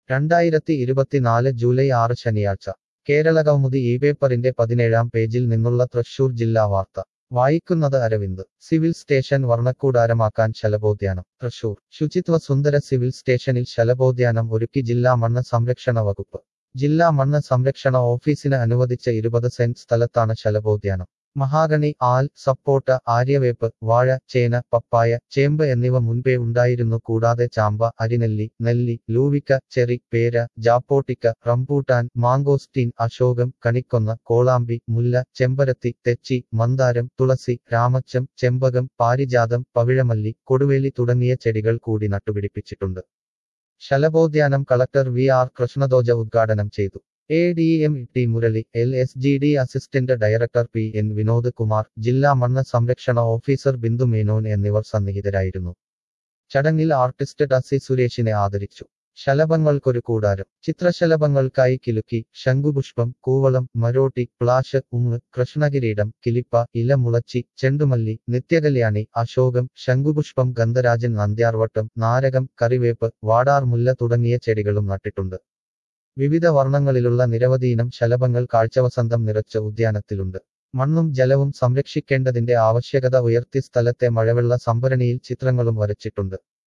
രണ്ടായിരത്തി ഇരുപത്തിനാല് ജൂലൈ ആറ് ശനിയാഴ്ച കേരളകൗമുദി ഈ പേപ്പറിന്റെ പതിനേഴാം പേജിൽ നിന്നുള്ള തൃശൂർ ജില്ലാ വാർത്ത വായിക്കുന്നത് അരവിന്ദ് സിവിൽ സ്റ്റേഷൻ വർണ്ണക്കൂടാരമാക്കാൻ ശലഭോദ്യാനം തൃശൂർ ശുചിത്വ സുന്ദര സിവിൽ സ്റ്റേഷനിൽ ശലഭോദ്യാനം ഒരുക്കി ജില്ലാ മണ്ണ് സംരക്ഷണ വകുപ്പ് ജില്ലാ മണ്ണ് സംരക്ഷണ ഓഫീസിന് അനുവദിച്ച ഇരുപത് സെന്റ് സ്ഥലത്താണ് ശലഭോദ്യാനം മഹാഗണി ആൽ സപ്പോട്ട ആര്യവേപ്പ് വാഴ ചേന പപ്പായ ചേമ്പ് എന്നിവ മുൻപേ ഉണ്ടായിരുന്നു കൂടാതെ ചാമ്പ അരിനെല്ലി നെല്ലി ലൂവിക്ക ചെറി പേര ജാപ്പോട്ടിക്ക റംബൂട്ടാൻ മാങ്കോസ്റ്റീൻ അശോകം കണിക്കൊന്ന കോളാമ്പി മുല്ല ചെമ്പരത്തി തെച്ചി മന്ദാരം തുളസി രാമച്ചം ചെമ്പകം പാരിജാതം പവിഴമല്ലി കൊടുവേലി തുടങ്ങിയ ചെടികൾ കൂടി നട്ടുപിടിപ്പിച്ചിട്ടുണ്ട് ശലഭോദ്യാനം കളക്ടർ വി ആർ കൃഷ്ണദോജ ഉദ്ഘാടനം ചെയ്തു A D M T Murali L S G D assistant director P N Vinod Kumar ജില്ലാ മണ്ണ് സംരക്ഷണ ഓഫീസർ ബിന്ദു മേനോൻ എന്നിവർ സന്നിഹിതരായിരുന്നു ചടങ്ങിൽ ആർട്ടിസ്റ്റ് ടസി സുരേഷിനെ ആദരിച്ചു ശലഭങ്ങൾക്കൊരു കൂടാരം ചിത്രശലഭങ്ങൾക്കായി കിലുക്കി ശംഖുപുഷ്പം കൂവളം മരോട്ടി പ്ലാഷ് ഉങ്ങ് കൃഷ്ണകിരീടം കിലിപ്പ ഇലമുളച്ചി ചെണ്ടുമല്ലി നിത്യകല്യാണി അശോകം ശംഖുപുഷ്പം ഗന്ധരാജൻ നന്ദ്യാർവട്ടം നാരകം കറിവേപ്പ് വാടാർ മുല്ല തുടങ്ങിയ ചെടികളും നട്ടിട്ടുണ്ട് വിവിധ വർണ്ണങ്ങളിലുള്ള നിരവധിയിനം ശലഭങ്ങൾ കാഴ്ചവസന്തം നിറച്ച ഉദ്യാനത്തിലുണ്ട് മണ്ണും ജലവും സംരക്ഷിക്കേണ്ടതിന്റെ ആവശ്യകത ഉയർത്തി സ്ഥലത്തെ മഴവെള്ള സംഭരണിയിൽ ചിത്രങ്ങളും വരച്ചിട്ടുണ്ട്